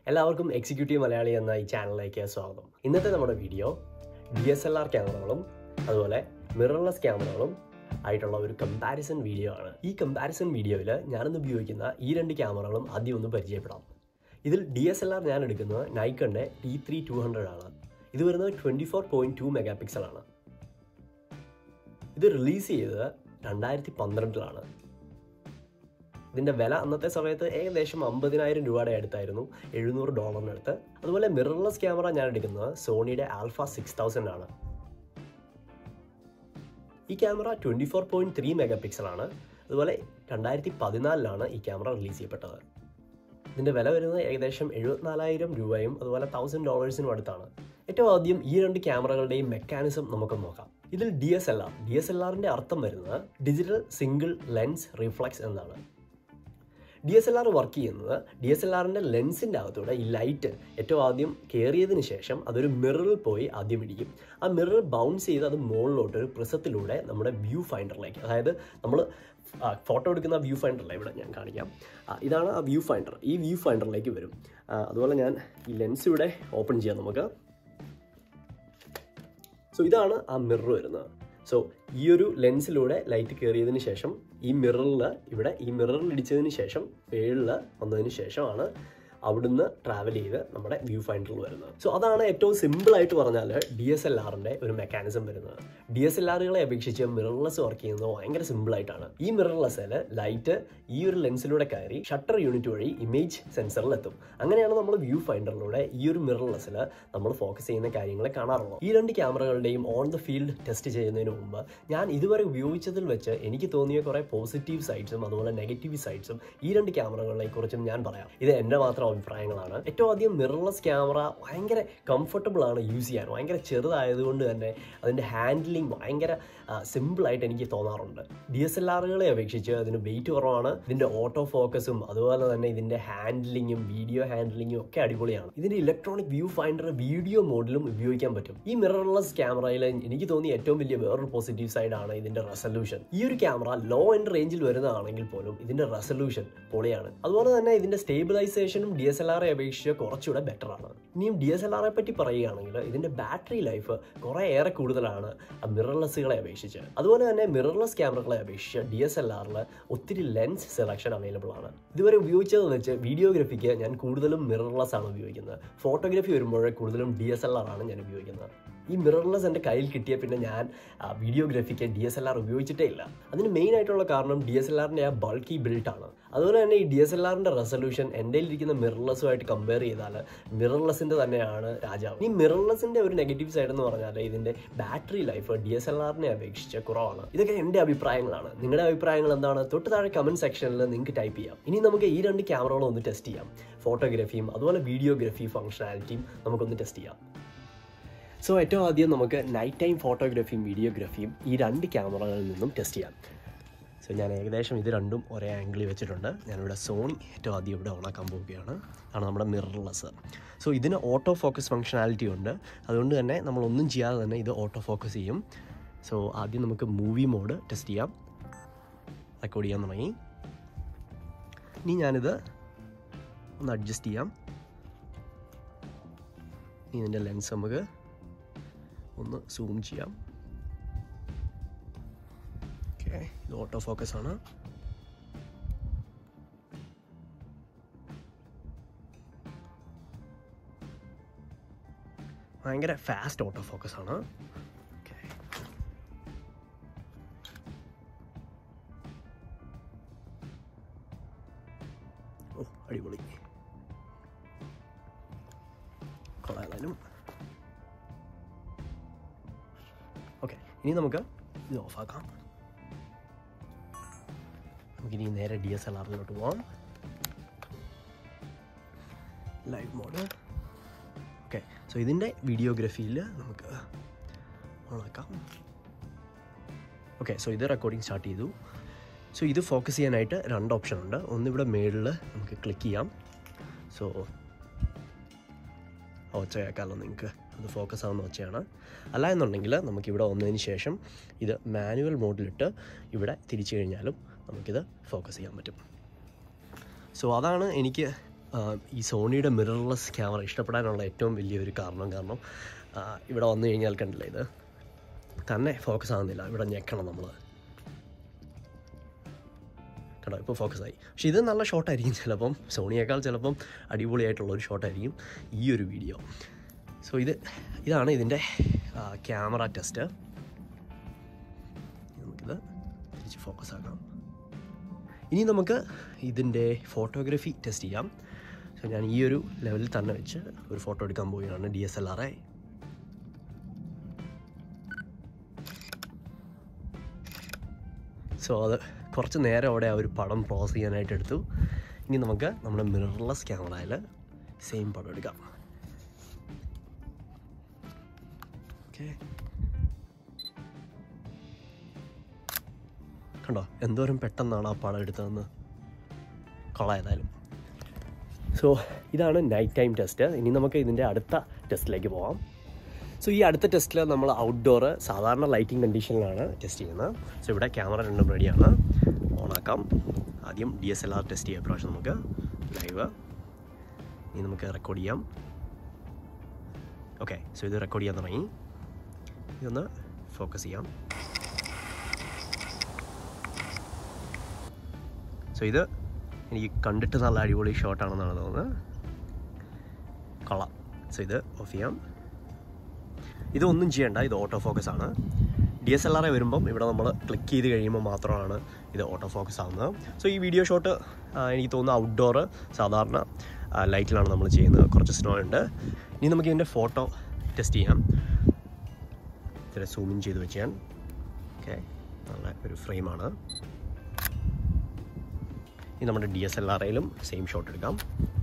എല്ലാവർക്കും എക്സിക്യൂട്ടീവ് മലയാളി എന്ന ഈ ചാനലിലേക്ക് സ്വാഗതം ഇന്നത്തെ നമ്മുടെ video D S L R ക്യാമറകളും അതുപോലെ മിറർലെസ് ക്യാമറകളും ആയിട്ടുള്ള ഒരു കമ്പാരിസൺ വീഡിയോ ആണ് ഈ കമ്പാരിസൺ വീഡിയോയിൽ ഞാനിന്ന് ഉപയോഗിക്കുന്ന ഈ രണ്ട് ക്യാമറകളും ആദ്യം ഒന്ന് പരിചയപ്പെടാം ഇതിൽ ഡി എസ് എൽ ആർ ഞാൻ എടുക്കുന്നത് നൈക്കണിൻ്റെ ടി ത്രീ ടു ഹൺഡ്രഡ് ആണ് ഇത് വരുന്നത് twenty four point two megapixel ആണ് ഇത് റിലീസ് ചെയ്തത് രണ്ടായിരത്തി പന്ത്രണ്ടിലാണ് ഇതിൻ്റെ വില അന്നത്തെ സമയത്ത് ഏകദേശം അമ്പതിനായിരം രൂപയുടെ അടുത്തായിരുന്നു എഴുന്നൂറ് ഡോളറിന് അടുത്ത് അതുപോലെ മിറർലെസ് ക്യാമറ ഞാൻ എടുക്കുന്നത് സോണിയുടെ ആൽഫ സിക്സ് തൗസൻഡ് ആണ് ഈ camera twenty four point three megapixel ആണ് അതുപോലെ രണ്ടായിരത്തി പതിനാലിലാണ് ഈ ക്യാമറ റിലീസ് ചെയ്യപ്പെട്ടത് ഇതിൻ്റെ വില വരുന്നത് ഏകദേശം എഴുപത്തിനാലായിരം രൂപയും അതുപോലെ തൗസൻഡ് ഡോളേഴ്സിനും അടുത്താണ് ഏറ്റവും ആദ്യം ഈ രണ്ട് ക്യാമറകളുടെയും മെക്കാനിസം നമുക്ക് നോക്കാം ഇതിൽ D S L R D S L ആറിൻ്റെ അർത്ഥം വരുന്നത് ഡിജിറ്റൽ സിംഗിൾ ലെൻസ് റിഫ്ലക്സ് എന്നാണ് D S L R work ചെയ്യുന്നത് ഡി എസ് എൽ ആറിൻ്റെ ലെൻസിൻ്റെ അകത്തൂടെ ഈ ലൈറ്റ് ഏറ്റവും ആദ്യം കയറിയതിന് ശേഷം അതൊരു മിററിൽ പോയി ആദ്യം ഇടിക്കും ആ മിറർ ബൗൺസ് ചെയ്ത് അത് മുകളിലോട്ട് ഒരു പ്രിസത്തിലൂടെ നമ്മുടെ വ്യൂ ഫൈൻഡറിലേക്ക് അതായത് നമ്മൾ ഫോട്ടോ എടുക്കുന്ന വ്യൂ ഫൈൻഡറല്ല ഇവിടെ ഞാൻ കാണിക്കാം ആ, ഇതാണ് ആ വ്യൂ ഫൈൻഡർ ഈ വ്യൂ ഫൈൻഡറിലേക്ക് വരും ആ, അതുപോലെ ഞാൻ ഈ ലെൻസ് ഇവിടെ ഓപ്പൺ ചെയ്യാം നമുക്ക് സോ ഇതാണ് ആ മിറർ വരുന്നത് സോ ഈ ഒരു ലെൻസിലൂടെ ലൈറ്റ് കയറിയതിന് ശേഷം ഈ മിററിൽ ഇവിടെ ഈ മിററിൽ ഇടിച്ചതിന് ശേഷം പേളിൽ വന്നതിന് ശേഷമാണ് അവിടുന്ന് ട്രാവൽ ചെയ്ത് നമ്മുടെ വ്യൂ ഫൈൻഡറിൽ വരുന്നത് സോ അതാണ് ഏറ്റവും സിമ്പിൾ ആയിട്ട് പറഞ്ഞാൽ ഡി എസ് എൽ ആറിൻ്റെ ഒരു മെക്കാനിസം വരുന്നത് ഡി എസ് എൽ ആറുകളെ അപേക്ഷിച്ച് മിറർലെസ് വർക്ക് ചെയ്യുന്നത് ഭയങ്കര സിമ്പിൾ ആയിട്ടാണ് ഈ മിറർലെസ്സിൽ ലൈറ്റ് ഈ ഒരു ലെൻസിലൂടെ കയറി ഷട്ടർ യൂണിറ്റ് വഴി ഇമേജ് സെൻസറിൽ എത്തും അങ്ങനെയാണ് നമ്മൾ വ്യൂ ഫൈൻഡറിലൂടെ ഈ ഒരു മിറർലെസ്സിൽ നമ്മൾ ഫോക്കസ് ചെയ്യുന്ന കാര്യങ്ങളെ കാണാറുള്ളത് ഈ രണ്ട് ക്യാമറകളുടെയും ഓൺ ദ ഫീൽഡ് ടെസ്റ്റ് ചെയ്യുന്നതിന് മുമ്പ് ഞാൻ ഇതുവരെ ഉപയോഗിച്ചതിൽ വെച്ച് എനിക്ക് തോന്നിയ കുറേ പോസിറ്റീവ് സൈഡ്സും അതുപോലെ നെഗറ്റീവ് സൈഡ്സും ഈ രണ്ട് ക്യാമറകളെ കുറിച്ചും ഞാൻ പറയാം ഇത് എൻ്റെ മാത്രം അഭിപ്രായങ്ങളാണ് ഏറ്റവും ആദ്യം മിറർലെസ് ക്യാമറ ഭയങ്കര കംഫർട്ടബിൾ ആണ് യൂസ് ചെയ്യാൻ ഭയങ്കര ചെറുതായതുകൊണ്ട് തന്നെ അതിൻ്റെ ഹാൻഡിലിംഗ് ഭയങ്കര സിമ്പിളായിട്ട് എനിക്ക് തോന്നാറുണ്ട് ഡി എസ് എൽ ആറുകളെ അപേക്ഷിച്ച് അതിന് വെയിറ്റ് കുറവാണ് ഇതിൻ്റെ ഓട്ടോ ഫോക്കസും അതുപോലെ തന്നെ ഇതിൻ്റെ ഹാൻഡിലിങ്ങും വീഡിയോ ഹാൻഡിലിങ്ങും ഒക്കെ അടിപൊളിയാണ് ഇതിൻ്റെ ഇലക്ട്രോണിക് വ്യൂ ഫൈൻഡർ വീഡിയോ മോഡിലും ഉപയോഗിക്കാൻ പറ്റും ഈ മിറർലെസ് ക്യാമറയിൽ എനിക്ക് തോന്നിയ ഏറ്റവും വലിയ വേറൊരു പോസിറ്റീവ് സൈഡാണ് ഇതിൻ്റെ റെസൊല്യൂഷൻ ഈ ഒരു ക്യാമറ ലോ എൻഡ് റേഞ്ചിൽ വരുന്നതാണെങ്കിൽ പോലും ഇതിൻ്റെ റെസൊല്യൂഷൻ പൊളിയാണ് അതുപോലെ തന്നെ ഇതിൻ്റെ സ്റ്റേബിലൈസേഷനും ഡി എസ് എൽ ആറെ അപേക്ഷിച്ച് കുറച്ചുകൂടെ ബെറ്റർ ആണ് ഇനിയും ഡി എസ് എൽ ആറെ പറ്റി പറയുകയാണെങ്കിൽ ഇതിൻ്റെ ബാറ്ററി ലൈഫ് കുറേ ഏറെ കൂടുതലാണ് മിറർലെസ്സുകളെ അപേക്ഷിച്ച് അതുപോലെ തന്നെ മിറർലെസ് ക്യാമറകളെ അപേക്ഷിച്ച് ഡി എസ് എൽ ആറിൽ ഒത്തിരി ലെൻസ് സെലക്ഷൻ അവൈലബിൾ ആണ് ഇതുവരെ ഉപയോഗിച്ചത് വെച്ച് വീഡിയോഗ്രാഫിക്ക് ഞാൻ കൂടുതലും മിറർലെസ് ആണ് ഉപയോഗിക്കുന്നത് ഫോട്ടോഗ്രാഫി വരുമ്പോൾ കൂടുതലും ഡി എസ് എൽ ആർ ആണ് ഞാൻ ഉപയോഗിക്കുന്നത് ഈ മിറർലെസ് എൻ്റെ കയ്യിൽ കിട്ടിയ പിന്നെ ഞാൻ വീഡിയോഗ്രാഫിക്ക് ഡി എസ് എൽ ആർ ഉപയോഗിച്ചിട്ടേ ഇല്ല അതിന് മെയിൻ ആയിട്ടുള്ള കാരണം ഡി എസ് എൽ ആറിൻ്റെ ആ ബൾക്കി ബിൽട്ടാണ് അതുപോലെ തന്നെ ഈ ഡി എസ് എൽ ആറിൻ്റെ റെസൊല്യൂഷൻ എൻ്റെ ഇരിക്കുന്ന മിറർലെസ്സുമായിട്ട് കമ്പയർ ചെയ്താൽ മിറർലെസ്സിൻ്റെ തന്നെയാണ് രാജാവ് ഈ മിറർലെസ്സിൻ്റെ ഒരു നെഗറ്റീവ് സൈഡ് എന്ന് പറഞ്ഞാൽ ഇതിൻ്റെ battery life D S L ആറിനെ അപേക്ഷിച്ച് കുറവാണ് ഇതൊക്കെ എൻ്റെ അഭിപ്രായങ്ങളാണ് നിങ്ങളുടെ അഭിപ്രായങ്ങൾ എന്താണ് തൊട്ട് താഴെ കമൻറ്റ് സെക്ഷനിൽ നിങ്ങൾക്ക് ടൈപ്പ് ചെയ്യാം ഇനി നമുക്ക് ഈ രണ്ട് ക്യാമറകളും ഒന്ന് ടെസ്റ്റ് ചെയ്യാം ഫോട്ടോഗ്രാഫിയും അതുപോലെ വീഡിയോഗ്രാഫി ഫംഗ്ഷനാലിറ്റിയും നമുക്കൊന്ന് ടെസ്റ്റ് ചെയ്യാം സോ ഏറ്റവും ആദ്യം നമുക്ക് നൈറ്റ് ടൈം ഫോട്ടോഗ്രാഫിയും വീഡിയോഗ്രാഫിയും ഈ രണ്ട് ക്യാമറകളിൽ നിന്നും ടെസ്റ്റ് ചെയ്യാം സോ ഞാൻ ഏകദേശം ഇത് രണ്ടും ഒരേ ആംഗിളിൽ വെച്ചിട്ടുണ്ട് ഞാനിവിടെ സോണി ഏറ്റവും ആദ്യം ഇവിടെ ഓണാക്കാൻ പോവുകയാണ് ആണ് നമ്മുടെ മിറർലെസ് സോ ഇതിന് ഓട്ടോ ഫോക്കസ് ഫങ്ഷനാലിറ്റി ഉണ്ട് അതുകൊണ്ട് തന്നെ നമ്മളൊന്നും ചെയ്യാതെ തന്നെ ഇത് ഓട്ടോ ഫോക്കസ് ചെയ്യും സോ ആദ്യം നമുക്ക് മൂവി മോഡ് ടെസ്റ്റ് ചെയ്യാം റെക്കോർഡ് ചെയ്യാൻ തുടങ്ങി ഇനി ഞാനിത് ഒന്ന് അഡ്ജസ്റ്റ് ചെയ്യാം ഇനി ഇതിൻ്റെ ലെൻസ് നമുക്ക് ഒന്ന് സൂം ചെയ്യാം ഓക്കെ ഇത് ഓട്ടോ ഫോക്കസ് ആണ് ഭയങ്കര ഫാസ്റ്റ് ഓട്ടോ ഫോക്കസ് ആണ് ഓക്കെ ഓ അടിപൊളി കൊള്ളാലും ഓക്കെ ഇനി നമുക്ക് ഇത് ഓഫാക്കാം നമുക്കിനി നേരെ ഡി എസ് എൽ ആറിലോട്ട് പോവാം ലൈവ് മോഡ് ഓക്കെ സോ ഇതിൻ്റെ വീഡിയോഗ്രാഫിയിൽ നമുക്ക് ഓണാക്കാം ഓക്കെ സോ ഇത് റെക്കോർഡിംഗ് സ്റ്റാർട്ട് ചെയ്തു സോ ഇത് ഫോക്കസ് ചെയ്യാനായിട്ട് രണ്ട് ഓപ്ഷൻ ഉണ്ട് ഒന്നിവിടെ മേളിൽ നമുക്ക് ക്ലിക്ക് ചെയ്യാം സോ ഒച്ച കേൾക്കാമല്ലോ നിങ്ങൾക്ക് അത് ഫോക്കസ് ആവുന്ന ഒച്ചയാണ് അല്ല എന്നുണ്ടെങ്കിൽ നമുക്കിവിടെ വന്നതിന് ശേഷം ഇത് മാനുവൽ മോഡിലിട്ട് ഇവിടെ തിരിച്ചു കഴിഞ്ഞാലും നമുക്കിത് ഫോക്കസ് ചെയ്യാൻ പറ്റും സോ അതാണ് എനിക്ക് ആ, ഈ സോണിയുടെ മിറർലെസ് ക്യാമറ ഇഷ്ടപ്പെടാനുള്ള ഏറ്റവും വലിയൊരു കാരണം കാരണം ആ, ഇവിടെ വന്നു കഴിഞ്ഞാൽ കണ്ടില്ലേ ഇത് തന്നെ ഫോക്കസ് ആകുന്നില്ല ഇവിടെ ഞെക്കണം നമ്മൾ കേട്ടോ ഇപ്പോൾ ഫോക്കസ് ആയി പക്ഷേ ഇത് നല്ല ഷോട്ടായിരിക്കും ചിലപ്പം സോണിയേക്കാൾ ചിലപ്പം അടിപൊളിയായിട്ടുള്ള ഒരു ഷോട്ടായിരിക്കും ഈ ഒരു വീഡിയോ സോ ഇത് ഇതാണ് ഇതിൻ്റെ ക്യാമറ ടെസ്റ്റ് നമുക്കിത് തിരിച്ച് ഫോക്കസ് ആക്കാം ഇനി നമുക്ക് ഇതിൻ്റെ ഫോട്ടോഗ്രാഫി ടെസ്റ്റ് ചെയ്യാം സോ ഞാൻ ഈ ഒരു ലെവലിൽ തന്നെ വെച്ച് ഒരു ഫോട്ടോ എടുക്കാൻ പോവുകയാണ് D S L R so അത് കുറച്ച് നേരം അവിടെ ആ ഒരു പടം പ്രോസ് ചെയ്യാനായിട്ട് എടുത്തു ഇനി നമുക്ക് നമ്മുടെ മിറർലെസ് ക്യാമറയിൽ സെയിം പടം എടുക്കാം ഓക്കെ കണ്ടോ എന്തോരം പെട്ടെന്നാണ് ആ പടം എടുത്തതെന്ന് കൊള്ളായതായാലും സോ ഇതാണ് നൈറ്റ് ടൈം ടെസ്റ്റ് ഇനി നമുക്ക് ഇതിൻ്റെ അടുത്ത ടെസ്റ്റിലേക്ക് പോവാം സോ ഈ അടുത്ത ടെസ്റ്റിൽ നമ്മൾ ഔട്ട്ഡോർ സാധാരണ ലൈറ്റിംഗ് കണ്ടീഷനിലാണ് ടെസ്റ്റ് ചെയ്യുന്നത് സോ ഇവിടെ ക്യാമറ രണ്ടും റെഡിയാണ് ഓണാക്കാം ആദ്യം D S L R test ചെയ്യാം പ്രാവശ്യം നമുക്ക് ലൈവ് ഇനി നമുക്ക് റെക്കോർഡ് ചെയ്യാം ഓക്കെ സോ ഇത് റെക്കോർഡ് ചെയ്യാൻ തുടങ്ങി ഇതൊന്ന് ഫോക്കസ് ചെയ്യാം സോ ഇത് എനിക്ക് കണ്ടിട്ട് നല്ല അടിപൊളി ഷോട്ടാണെന്നാണ് തോന്നുന്നത് കൊള്ളാം സോ ഇത് ഓഫ് ചെയ്യാം ഇതൊന്നും ചെയ്യണ്ട ഇത് ഓട്ടോ ഫോക്കസ് ആണ് ഡി എസ് എൽ ആർ വരുമ്പം ഇവിടെ നമ്മൾ ക്ലിക്ക് ചെയ്ത് കഴിയുമ്പോൾ മാത്രമാണ് ഇത് ഓട്ടോ ഫോക്കസ് ആവുന്നത് സോ ഈ വീഡിയോ ഷോട്ട് എനിക്ക് തോന്നുന്നു ഔട്ട്ഡോർ സാധാരണ ലൈറ്റിലാണ് നമ്മൾ ചെയ്യുന്നത് കുറച്ച് സ്നോ ഉണ്ട് ഇനി നമുക്ക് ഇതിൻ്റെ ഫോട്ടോ ടെസ്റ്റ് ചെയ്യാം ഇത്തിരി സൂമിൻ ചെയ്ത് വെച്ച് ഞാൻ ഓക്കെ നല്ല ഒരു ഫ്രെയിമാണ് ഇനി നമ്മുടെ ഡി എസ് എൽ ആറിലും സെയിം ഷോട്ട് എടുക്കാം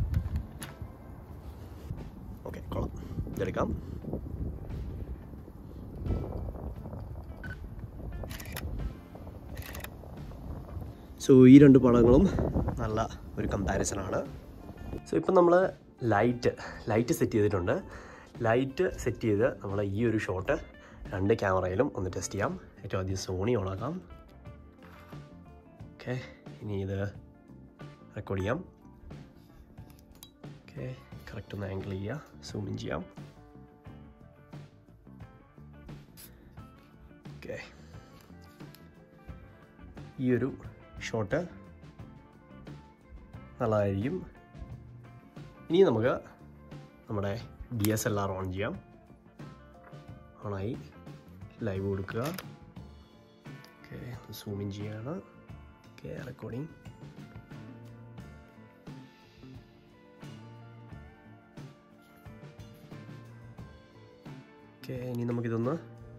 ഓക്കെ കൊള്ളാം ഇതെടുക്കാം സോ ഈ രണ്ട് പടങ്ങളും നല്ല ഒരു കമ്പാരിസണാണ് സോ ഇപ്പം നമ്മൾ ലൈറ്റ് ലൈറ്റ് സെറ്റ് ചെയ്തിട്ടുണ്ട് ലൈറ്റ് സെറ്റ് ചെയ്ത് നമ്മൾ ഈ ഒരു ഷോട്ട് രണ്ട് ക്യാമറയിലും ഒന്ന് ടെസ്റ്റ് ചെയ്യാം ഏറ്റവും ആദ്യം സോണി ഓണാക്കാം ഓക്കെ ഇനി ഇത് റെക്കോർഡ് ചെയ്യാം ഓക്കെ കറക്റ്റ് ഒന്ന് ആംഗിൾ ചെയ്യുക സൂമിൻ ചെയ്യാം ഓക്കെ ഈ ഒരു ഷോട്ട് നല്ലതായിരിക്കും ഇനി നമുക്ക് നമ്മുടെ D S L R on ചെയ്യാം ഓണായി ലൈവ് കൊടുക്കുക ഓക്കെ സൂമിൻ ചെയ്യാണ് ഓക്കെ റെക്കോർഡിങ് ഓക്കെ ഇനി നമുക്കിതൊന്ന്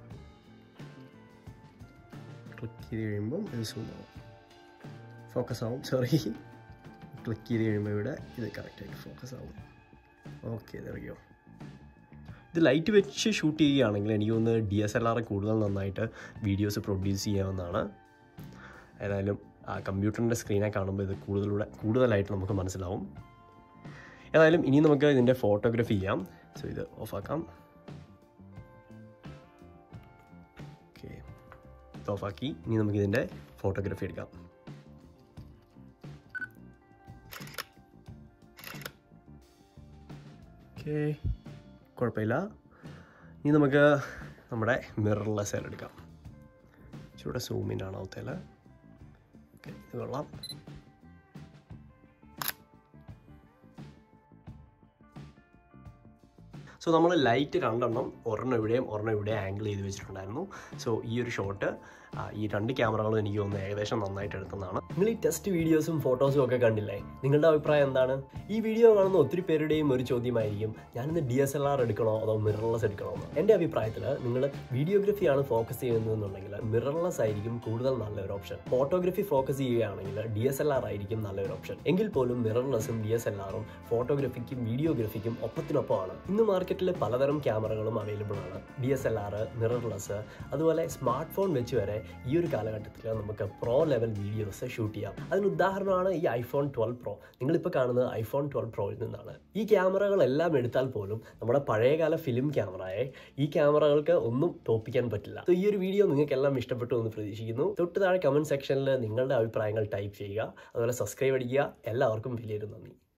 ക്ലിക്ക് ചെയ്ത് കഴിയുമ്പം ഇത് സൂം ആവും ഫോക്കസ് ആവും സോറി ക്ലിക്ക് ചെയ്ത് കഴിയുമ്പോൾ ഇവിടെ ഇത് കറക്റ്റായിട്ട് ഫോക്കസ് ആവും ഓക്കെ ഇതറിയോ ഇത് ലൈറ്റ് വെച്ച് ഷൂട്ട് ചെയ്യുകയാണെങ്കിൽ എനിക്ക് തോന്നുന്നു ഡി എസ് എൽ ആർ കൂടുതൽ നന്നായിട്ട് വീഡിയോസ് പ്രൊഡ്യൂസ് ചെയ്യാവുന്നതാണ് ഏതായാലും ആ കമ്പ്യൂട്ടറിൻ്റെ സ്ക്രീനെ കാണുമ്പോൾ ഇത് കൂടുതലൂടെ കൂടുതലായിട്ട് നമുക്ക് മനസ്സിലാവും ഏതായാലും ഇനി നമുക്ക് ഇതിൻ്റെ ഫോട്ടോഗ്രാഫി ചെയ്യാം സോ ഇത് ഓഫാക്കാം ഓക്കെ ഇത് ഓഫാക്കി ഇനി നമുക്ക് ഇതിൻ്റെ ഫോട്ടോഗ്രാഫി എടുക്കാം ഓക്കെ കുഴപ്പമില്ല ഇനി നമുക്ക് നമ്മുടെ മിറർലെസ് എയർ എടുക്കാം ഇച്ചിരൂടെ സൂമിൻ ആണ് അവത്തേൽ ഓക്കെ ഇത് കൊള്ളാം സോ നമ്മൾ ലൈറ്റ് രണ്ടെണ്ണം ഒരെണ്ണം ഇവിടെയും ഒരെണ്ണം ഇവിടെ ആംഗിൾ ചെയ്ത് വെച്ചിട്ടുണ്ടായിരുന്നു സോ ഈ ഒരു ഷോട്ട് ഈ രണ്ട് ക്യാമറകളും എനിക്ക് തോന്നുന്നു ഏകദേശം നന്നായിട്ട് എടുക്കുന്നതാണ് നിങ്ങൾ ഈ ടെസ്റ്റ് വീഡിയോസും ഫോട്ടോസും ഒക്കെ കണ്ടില്ലേ നിങ്ങളുടെ അഭിപ്രായം എന്താണ് ഈ വീഡിയോ കാണുന്ന ഒത്തിരി പേരുടെയും ഒരു ചോദ്യമായിരിക്കും ഞാനിന്ന് ഡി എസ് എൽ ആർ എടുക്കണോ അതോ മിറർലെസ് എടുക്കണോ എന്ന് എൻ്റെ അഭിപ്രായത്തിൽ നിങ്ങൾ വീഡിയോഗ്രഫിയാണ് ഫോക്കസ് ചെയ്യുന്നതെന്നുണ്ടെങ്കിൽ മിറർലെസ് ആയിരിക്കും കൂടുതൽ നല്ലൊരു ഓപ്ഷൻ ഫോട്ടോഗ്രഫി ഫോക്കസ് ചെയ്യുകയാണെങ്കിൽ ഡി എസ് എൽ ആർ ആയിരിക്കും നല്ലൊരു ഓപ്ഷൻ എങ്കിൽ പോലും മിറർലെസ്സും ഡി എസ് എൽ ആറും ഫോട്ടോഗ്രഫിക്കും വീഡിയോഗ്രഫിക്കും ഒപ്പത്തിനൊപ്പമാണ് ഇന്ന് മാർക്കറ്റിൽ പലതരം ക്യാമറകളും അവൈലബിൾ ആണ് D S L R mirrorless അതുപോലെ സ്മാർട്ട് ഫോൺ വെച്ച് വരെ ഈ ഒരു കാലഘട്ടത്തിൽ നമുക്ക് പ്രോ ലെവൽ വീഡിയോസ് ഷൂട്ട് ചെയ്യാം അതിന് ഉദാഹരണമാണ് ഈ ഐഫോൺ ട്വൽവ് പ്രോ നിങ്ങളിപ്പോൾ കാണുന്നത് ഐഫോൺ ട്വൽവ് പ്രോയിൽ നിന്നാണ് ഈ ക്യാമറകളെല്ലാം എടുത്താൽ പോലും നമ്മുടെ പഴയകാല ഫിലിം ക്യാമറയെ ഈ ക്യാമറകൾക്ക് ഒന്നും തോപ്പിക്കാൻ പറ്റില്ല സോ ഈ ഒരു വീഡിയോ നിങ്ങൾക്ക് എല്ലാം ഇഷ്ടപ്പെട്ടു എന്ന് പ്രതീക്ഷിക്കുന്നു തൊട്ട് താഴെ കമന്റ് സെക്ഷനിൽ നിങ്ങളുടെ അഭിപ്രായങ്ങൾ ടൈപ്പ് ചെയ്യുക അതുപോലെ സബ്സ്ക്രൈബ് അടിക്കുക എല്ലാവർക്കും വലിയൊരു നന്ദി